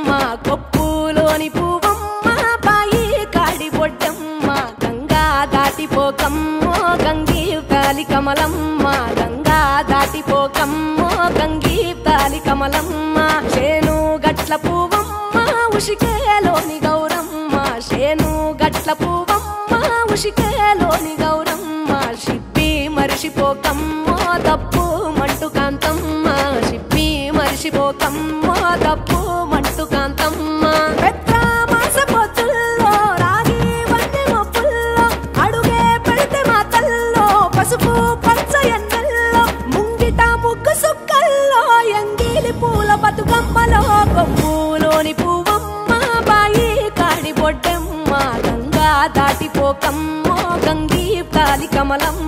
బొడ్డమ్మ కొప్పులోని పువ్వమ్మ బాయి కాడి బొడ్డమ్మ గంగా దాటిపోకమ్మో గంగీ తాలి కమలమ్మ గంగా దాటిపోకమ్మో గంగీ తాలి కమలమ్మ శేను గట్ల పువ్వమ్మ ఉషికేలోని గౌరమ్మ శేను గట్ల పువ్వమ్మ ఉషికేలోని గౌరమ్మ షిప్పి మరిషిపోకమ్మో తప్పు మంటు కాంతమ్మ షిప్పి మరిషిపోకమ్మో తప్పు మంటు కాంతమ్మ పెద్ద మాస పొత్తుల్లో రాగి వంటి మొప్పుల్లో అడుగే పెడితే మా తల్లో పసుపు పచ్చ ఎన్నెల్లో ముంగిట ముగ్గు సుక్కల్లో ఎంగిలి పూల బతుకమ్మలో కొమ్ములోని పువ్వమ్మ బాయి కాడి బొడ్డమ్మ గంగా దాటిపోకమ్మో గంగీ తాలి కమలమ్మ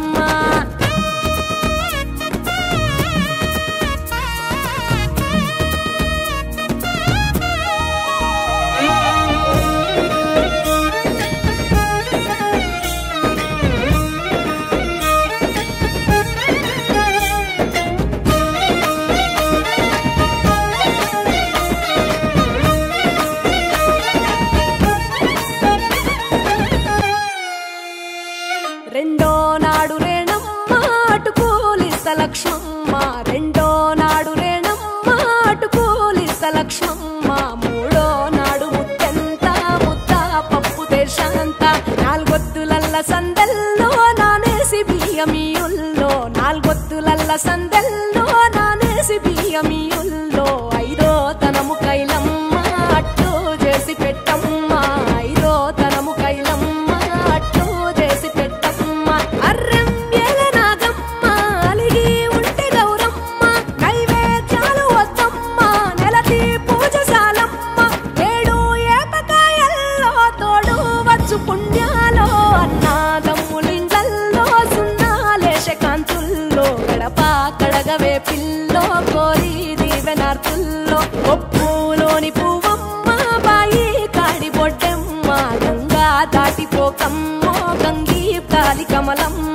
రెండో నాడు రేణమ్మ అటుకూలిస్త లక్ష్మమ్మ రెండో నాడు రేణమ్మ అటుకూలిస్త లక్ష్మమ్మ మూడో నాడు ముత్తెంత ముద్ద పప్పు దేశంత నాలుగొత్తులల్ల సందెల్లో నానేసి బియ్యమియుల్లో నాలుగొత్తులల్ల సందెల్లో నానేసి బియ్యమియుల్లో ఐదో తనము కైలమ్మ అట్టు చేసి పెట్టమ్మ ఐదో తనము కైలమ్మ అట్టు చేసి పెట్టమ్మ అర్రం ఏల నాగమ్మ అలిగి ఉంటే గౌరమ్మ నైవేద్యాలు వద్దమ్మ నెలతి పూజశాలమ్మ ఏడు ఏపకాయల్లో తోడు వచ్చు పుణ్యాలో అన్నాదమ్ములింగల్లో సున్నాలేశ కాంతుల్లో గడప కడగవే పిల్లో కోరి దీవెనార్తుల్లో ఒప్పులోని పువ్వమ్మ బాయి కాడి బొడ్డమ్మ గంగా దాటిపోకమ్మో గంగీ తాలి కమలమ్మ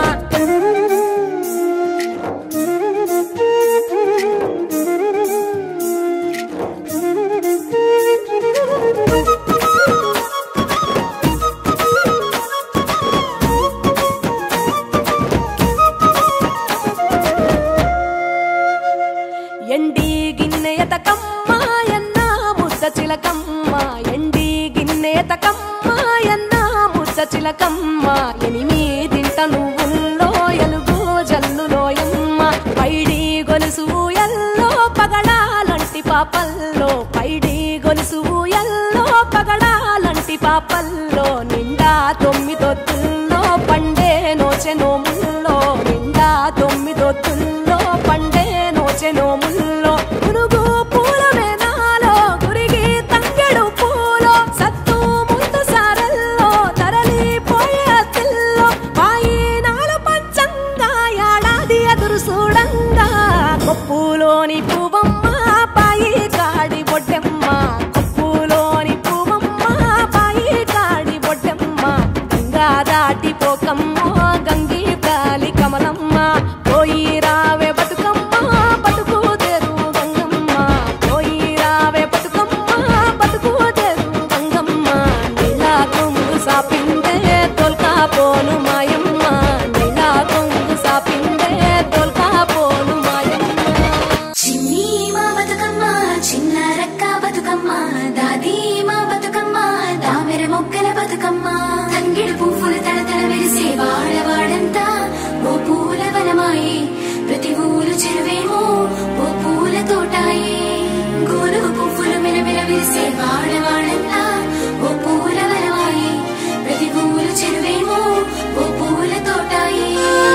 ఎండి గిన్నెయతకమ్మ ఎన్న ముద్ద చిలకమ్మ ఎండి గిన్నెయతకమ్మ ఎన్న ముద్ద చిలకమ్మ ఎనిమిదింట నువ్వుల్లో ఎలుగు జల్లులోయమ్మ పైడి గొలుసు ఎల్లో పగడాలంటి పాపల్లో పైడి గొలుసు ఎల్లో పగడాలంటి పాపల్లో నిండా తొమ్మిదొత్తుల్లో పండే నోచె నోముల్లో నిండా తొమ్మిదొత్తుల్లో పండే నోచె నోముల్లో పునుగు పూల మేనాలో గురిగి తంగెడు పూలో సత్తు ముందు సారల్లో తరలిపోయే అత్తిల్లో పాయి నాలు పంచంగా ఏడాది ఎదురు చూడంగా కొప్పులోని పువ్వమ్మ పాయి కాడి బొడ్డెమ్మ కొప్పులోని పువ్వమ్మ పాయి కాడి బొడ్డెమ్మ గంగా దాటిపోకమ్మ గంగీ తాలి కమలమ్మ పోయి రావే బతుకమ్మ బతుకు తెరు గంగమ్మ పోయి రావే బతుకమ్మ బతుకు తెరు గంగమ్మ నీలా కొంగు సాపిందే తొల్కా పోను మాయమ్మ నీలా కొంగు సాపిందే తొల్కా పోను మాయమ్మ చిన్ని మా బతుకమ్మ చిన్న రక్క బతుకమ్మ దాది మా బతుకమ్మ దామెర మొక్కల బతుకమ్మ తంగిడు పువ్వులు తడతడ వెలిసే వాడవాడంతా ఓ పూల వనమాయే ప్రతి ఊరు చెరువేమో ఓ పూల తోటాయే గోరు పువ్వులు మెలమెల విరిసే వాడవాడంతా ఓ పూల వనమాయే ప్రతి ఊరు చెరువేమో ఓ పూల తోటాయే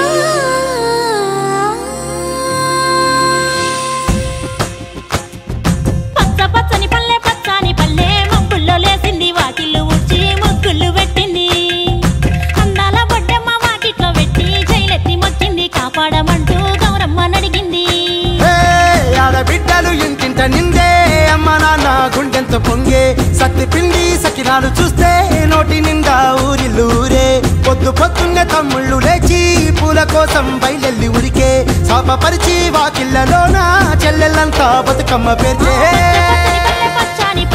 పచ్చ పచ్చని పల్లె పచ్చని పల్లె మబ్బుల్లో లేసింది వాకిళ్ళు ఊడ్చి ముగ్గులు పెట్టింది అందాల బొడ్డమ్మ వాకిట్లో పెట్టి జైలెత్తి మొక్కింది కాపాడమంటూ గౌరమ్మ నడిగింది ఏ, ఆడబిడ్డలు ఇంటింట నిందే అమ్మ నాన్న గుండెంత పొంగే సత్తి పిండి సకినాలు చూస్తే నోటి నిండా ఊరిల్లూరే పొద్దు పొద్దున్నే తమ్ముళ్ళు లేచి పూల కోసం బయలెల్లి ఉరికే శాపపరిచి వాకిళ్ళలోన చెల్లెళ్ళంతా బతుకమ్మ పేర్చే పచ్చని పల్లె పచ్చని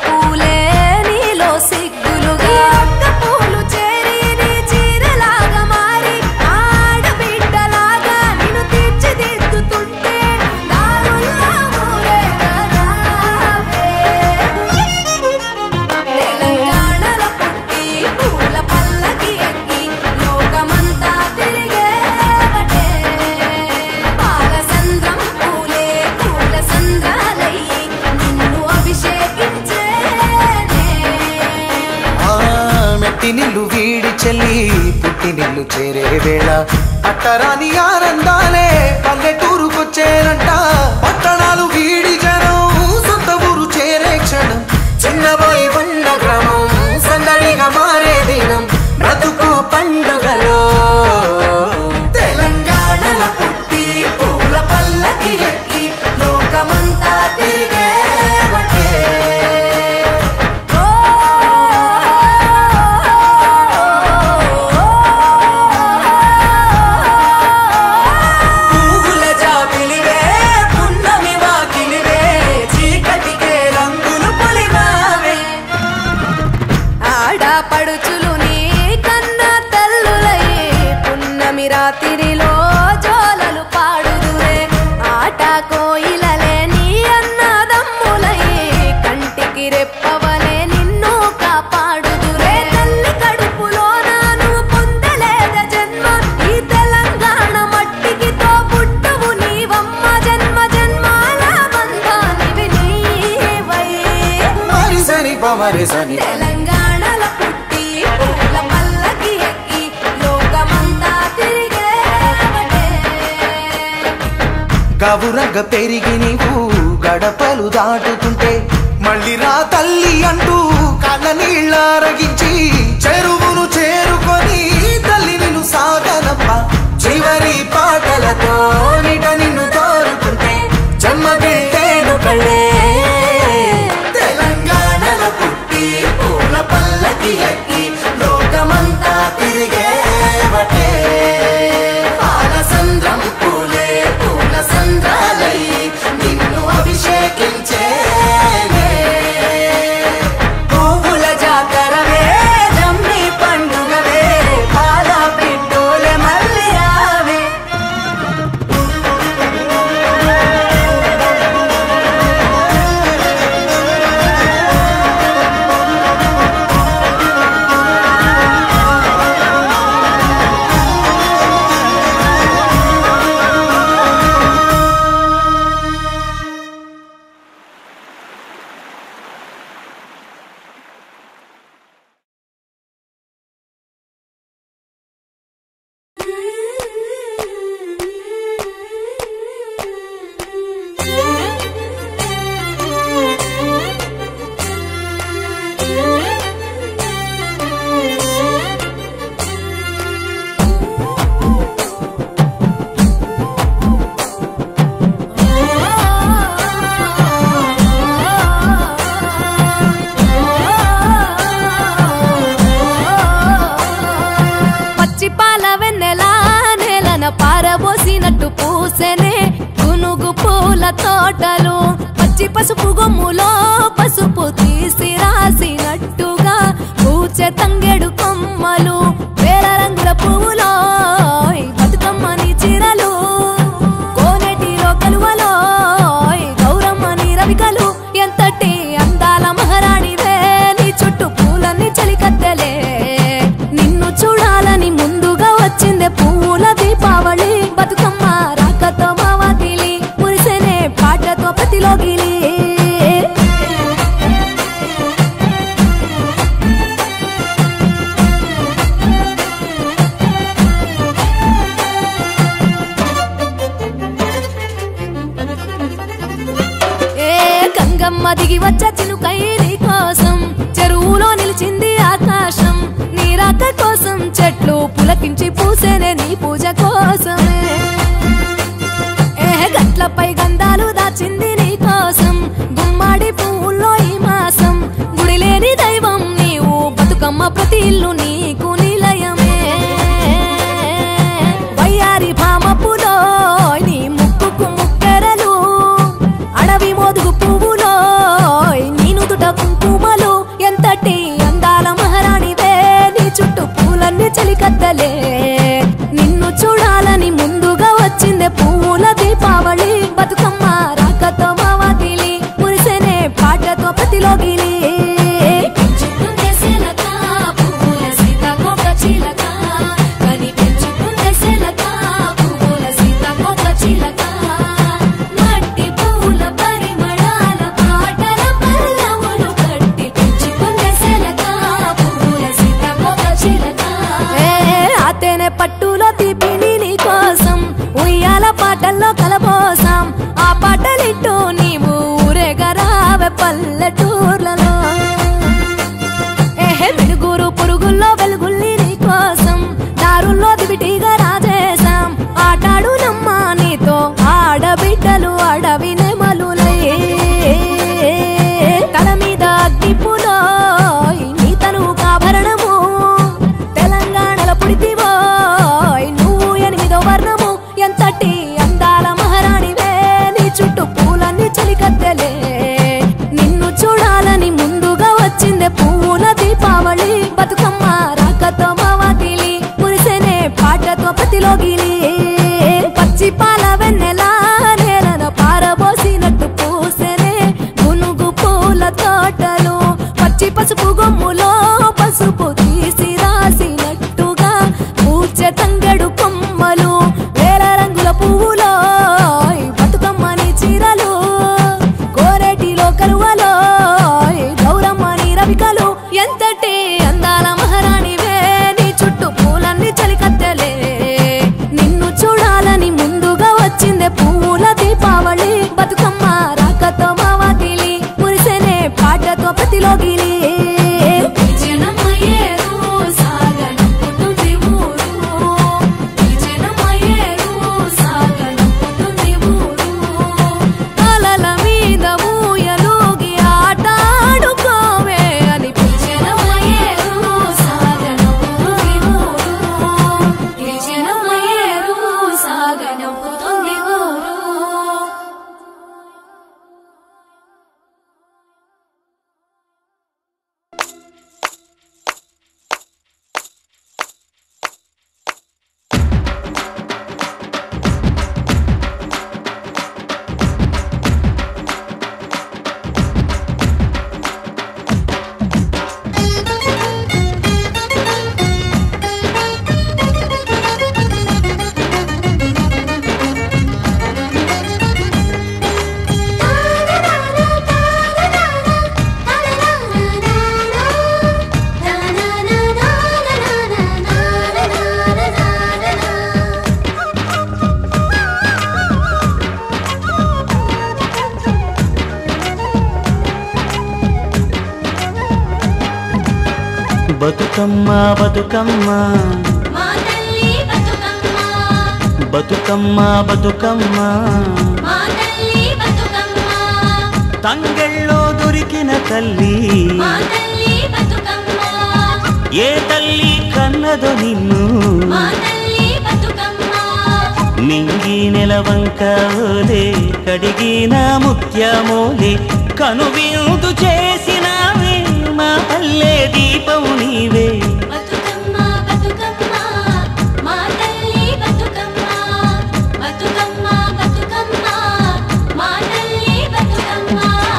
పూలే నీలో సిగ్గులుగా ఒక్క పూలు చేరి నీ చీరలాగా మారి ఆడబిడ్డలాగా నిన్ను తీర్చిదిద్దుతుంటే దారుల్లో ఊరేగరావే. తెలంగాణలో పుట్టి పూల పల్లకి ఎక్కి లోకమంతా తిరిగేవటే. పాలసంద్రం పూలే పూల సంద్రాలయ్యి నిన్ను అభిషేకించేనే ఆ మెట్టి నిల్లు వీడి చెల్లి పుట్టి నిల్లు చేరే వేళ అట్టరాని ఆనందాలే పల్లెటూరుకొచ్చేనంట పట్టణాలు వీడి జనం సొంత ఊరు చేరే క్షణం చిన్నబోయి బండ గ్రామం సందడిగా మారే దినం బ్రతుకు పండుగలో తెలంగాణలో పుట్టి పూల పల్లకి ఎక్కి లోకమంతా తిరిగేవటే. ఓ పువ్వుల జాబిలివే పున్నమి వాకిలివే చీకటికే రంగులు పొలిమావే ఆడపడుచులు నీ కన్న తల్లులయ్యే పున్నమి రాత్రిలో జోలలు పాడుదురే ఆట కోయిలలే నీ అన్నదమ్ములయ్యే కంటికి రెప్పవలే నిన్ను కాపాడుదురే తల్లి కడుపులో నాను పొందలేద జన్మ ఈ తెలంగాణ మట్టికి తో పుట్టవు నీవమ్మ జన్మ జన్మాల బంధానివి నీవై మరి సని పమరి సని తెలంగాణలో పుట్టి పూల పల్లకి ఎక్కి లోకమంతా తిరిగేవటే. గవురగ పెరిగి నీవు గడపలు దాటుతుంటే మళ్ళీ రా తల్లి అంటూ కళ్ళ నీళ్ళారగించి చెరువును చేరుకొని తల్లి నిన్ను సాగనప్ప చివరి పాటలతో నిట నిన్ను తోరుతుంటే జన్మ పెట్టేను కళ్ళే తెలంగాణలో పుట్టి పూల పల్లకి ఎక్కి లోకమంతా తిరిగేవటే పాలసంద్రం పూలే పూల సంద్రాలయ్యి నిన్ను అభిషేకించేనే పువ్వుల జాతరవే జమ్మి పండుగవే పాల పిట్టోలే మళ్ళీ రావే పచ్చి పాల వెన్నెలా నేలన పారబోసినట్టు పూసెనే గునుగు పూల తోటలు పచ్చి పసుపు గొమ్ములో పసుపు తీసి రాసినట్టుగా పూచె తంగెడు కొమ్మలు వేల రంగుల పువ్వులో బతుకమ్మని చీరలు కోనేటిలో కలువలో గౌరమ్మని రవికలు ఎంతటి అందాల మహారాణివే నీ చుట్టూ పూలన్నీ చలికత్తెలే నిన్ను చూడాలని ముందుగా వచ్చిందే పువ్వుల దీపావళి బతుకమ్మ రాకతో మావాతిలి మురిసెనే పాటతో ప్రతిలోగిలి ఏ గంగమ్మ దిగి వచ్చ చినుకై నీ కోసం చెరువులో నిలిచింది ఆకాశం నీ రాక కోసం చెట్లు పులకించి పూసేనే నీ పూజ కోసమే ఏ గట్లపై గంధాలు దాచింది నీ కోసం గుమ్మాడి పువ్వుల్లో ఈ మాసం గుడి లేని దైవం నీవు బతుకమ్మ ప్రతి ఇల్లు నీకు నిలయమే వయ్యారి భామపులో నీ ముక్కుకు ముక్కెరలు అడవి మోదుగు పువ్వులో నీ నుదుట కుంకుమ బొమ్మలు ఎంతటి అందాల మహారాణివే నీ చుట్టూ పూలన్నీ చలికత్తలే నిన్ను చూడాలని ముందుగా వచ్చిందే పువ్వుల దీపావళి బతుకమ్మ రాకతో మావాతిలి మురిసేనే పాటతో ప్రతిలోగిలి పెంచుకుంటే శిలక, పువ్వుల సీతాకోక చిలక. కని పెంచుకుంటే శిలక, పువ్వుల సీతాకోక చిలక. మట్టి పువ్వుల పరిమళాల పాటల పల్లవులు కట్టి పెంచుకుంటే శిలక, పువ్వుల సీతాకోక చిలక. ఏ ఆతేనే పట్టులో తీపిని నీ కోసం ఉయ్యాల పాటల్లో కలబోసాం ఆ పాటలిట్టు నీవు ఊరేగరావే పల్లెటూర్లలో ఏహే మిడుగురు పురుగుల్లో వెలుగుల్ని నీ కోసం దారుల్లో దివిటిగా రాజేశాం ఆటాడు నమ్మా నీతో ఆడబిడ్డలు అడవి నెమలులై తల మీద అగ్గిపులో నీ తను కాభరణము తెలంగాణలో పుడితివో నువ్వు ఎనిమిదో వర్ణము ఎంతటి అందాల మహారాణివే నీ చుట్టూ పూలన్నీ చలికత్తెలే నిన్ను చూడాలని ముందుగా వచ్చిందే పువ్వుల దీపావళి బతుకమ్మ రాకతో మావాతిలి మురిసేనే పాటతో ప్రతిలోగిలి పచ్చి పాల వెన్నెలా నేలను పారబోసినట్టు పూసెనే గునుగు పూల తోటలు పచ్చి పసుపు గొమ్ములో పసుపు తీసి రాసినట్టుగా పూచె తంగడు కొమ్మలు వేల రంగుల పువ్వులో బతుకమ్మని చీరలు కోరేటిలో కలువలో గౌరమ్మని రవికలు ఎంతటి అందాల మహారాణివే నీ చుట్టూ పూలన్నీ చలికత్తెలే నిన్ను చూడాలని ముందుగా వచ్చిందే పువ్వుల దీపావళి బతుకమ్మ రాకతో మావాతిలి మురిసేనే పాటతో ప్రతిలోగిలి జనమ్మ ఏరు సాగనంపుతుంది ఊరు. ఈ జనమ్మ ఏరు సాగనంపుతుంది ఊరు. అలల మీద ఊయలూగి ఆటాడుకోవే అని జనమ్మ ఏరు సాగనంపుతుంది ఊరు. ఈ జనమ్మ ఏరు సాగనంపుతుంది ఊరు. బతుకమ్మ బతుకమ్మ మా తల్లి బతుకమ్మ బతుకమ్మ బతుకమ్మ మా తల్లి బతుకమ్మ తంగెళ్ళో దొరికిన తల్లి మా తల్లి బతుకమ్మ ఏ తల్లి కన్నదో నిన్ను మా తల్లి బతుకమ్మ నింగి నెలవంక ఓలే కడిగిన ముత్యమోలే కనువిందు చేసినావే మా పల్లె దీపం నీవే బతుకమ్మ బతుకమ్మ మా తల్లి బతుకమ్మ బతుకమ్మ బతుకమ్మ మా తల్లి బతుకమ్మ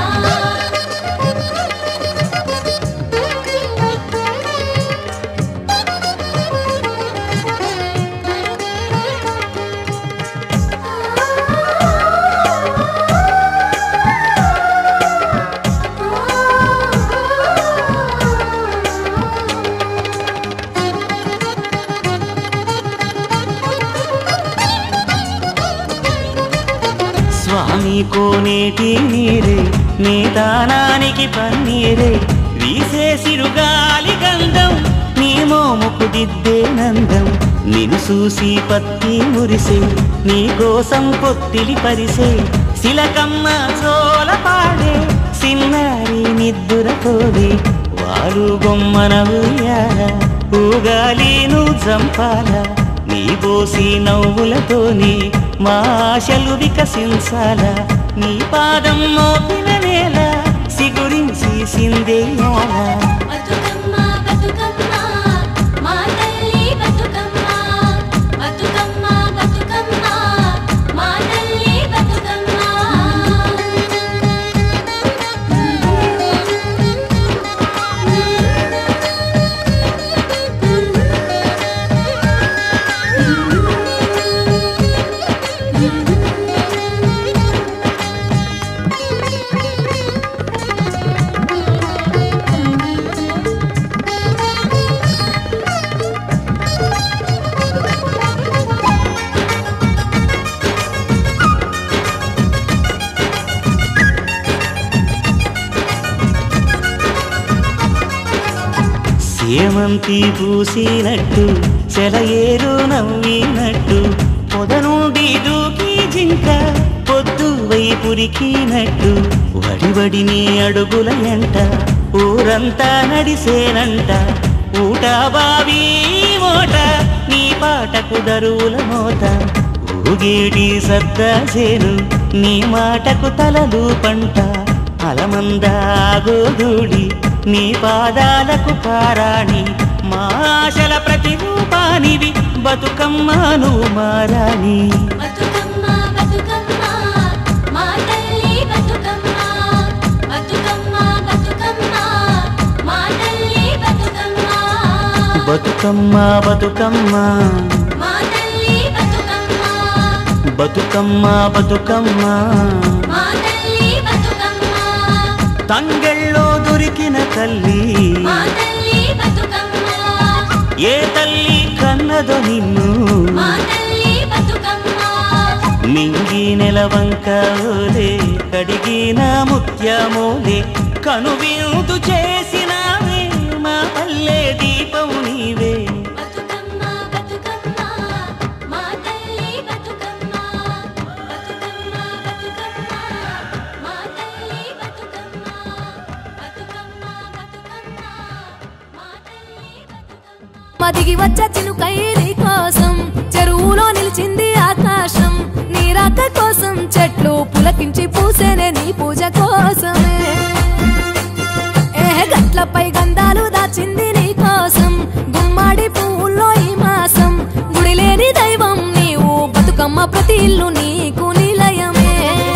స్వామి కోనేటి నీరే నీ దానానికి పన్నీరే వీసే సిరుగాలి గంధం నీ మోముకు దిద్దే నందం నిన్ను చూసి పత్తి మురిసే నీ కోసం పొత్తిలి పరిసే శిలకమ్మ చోల పాడే సిన్నారి నిద్దుర కోడి వారు బొమ్మన ఊయాల ఊగాలి నువ్వు చంపాల నీ బోసి నవ్వులతోని మా ఆశలు వికసించాల నీ పాదం మోపిన నేల సిగురించి తీసిందేయాల బతుకమ్మ బతుకమ్మ మా తల్లి బతుకమ్మ బతుకమ్మ బతుకమ్మ మా తల్లి సేమంతి పూసినట్టు చెలయేరు నవ్వినట్టు పొద నుండి దూకి జింక పొద్దు వైపురికినట్టు వడివడిని అడుగుల ఎంట ఊరంతా నడిసేనంట ఊట బావి మోట నీ పాటకు దరువుల మోత ఊగేటి సద్దాసేను నీ మాటకు తలలు పంట అలమందాగోదూడి నీ పాదాలకు పారాణి మా ఆశల ప్రతిరూపానివి బతుకమ్మను మారాణి బతుకమ్మ బతుకమ్మ మా తల్లి బతుకమ్మ బతుకమ్మ బతుకమ్మ మా తల్లి బతుకమ్మ బతుకమ్మ బతుకమ్మ మా తల్లి బతుకమ్మ బతుకమ్మ బతుకమ్మ మా తల్లి బతుకమ్మ తంగెళ్ళో దొరికిన తల్లి మా తల్లి బతుకమ్మ ఏ తల్లి కన్నదో నిన్ను మా తల్లి బతుకమ్మ నింగి నెలవంక ఓలే కడిగిన ముత్యమోలే కనువిందు చేసినావే మా పల్లె దీపం నీవే బతుకమ్మ బతుకమ్మ మా తల్లి బతుకమ్మ బతుకమ్మ బతుకమ్మ మా తల్లి బతుకమ్మ బతుకమ్మ బతుకమ్మ మా తల్లి బతుకమ్మ మదిగి వచ్చ చినుకై నీ కోసం చెరువులో నిలిచింది ఆకాశం నీ రాక కోసం చెట్లు పులకించి పూసేనే నీ పూజ కోసమే ఏ గట్లపై గంధాలు దాచింది నీ కోసం గుమ్మాడి పువ్వుల్లో ఈ మాసం గుడి లేని దైవం నీవు బతుకమ్మ ప్రతి ఇల్లు నీకు నిలయమే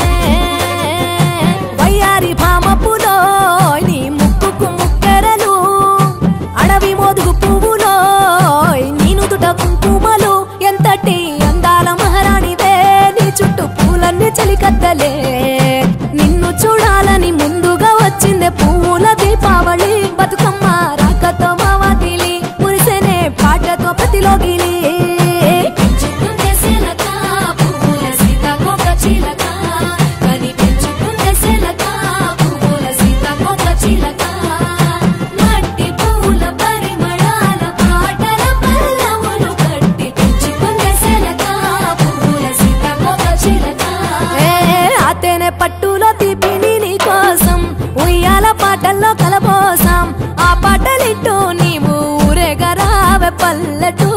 వయ్యారి భామపులో నీ ముక్కుకు ముక్కెరలు అడవి మోదుగు పువ్వులో నీ నుదుట కుంకుమలు ఎంతటి అందాల మహారాణివే నీ చుట్టూ పూలన్నీ చలికత్తలే నిన్ను చూడాలని ముందుగా వచ్చిందే పువ్వుల దీపావళి బతుకమ్మ రాకతో మావాతిలి మురిసెనే పాటతో ప్రతిలోగిలి పెంచుకుంటే శిలక పువ్వుల సీతాకోక చిలక కనిపించుకుంటే శిలక పువ్వుల సీతాకోక చిలక మట్టి పువ్వుల పరిమళాల పాటల పల్లవులు కట్టి పెంచుకుంటే శిలక పువ్వుల సీతాకోక చిలక ఏ అతేనే పట్టులో తీపిని నీ కోసం ఉయ్యాల పాటల్లో కలపోసాం ఆ పాటలిట్టు నీవు ఊరేగరావే పల్లెటూరు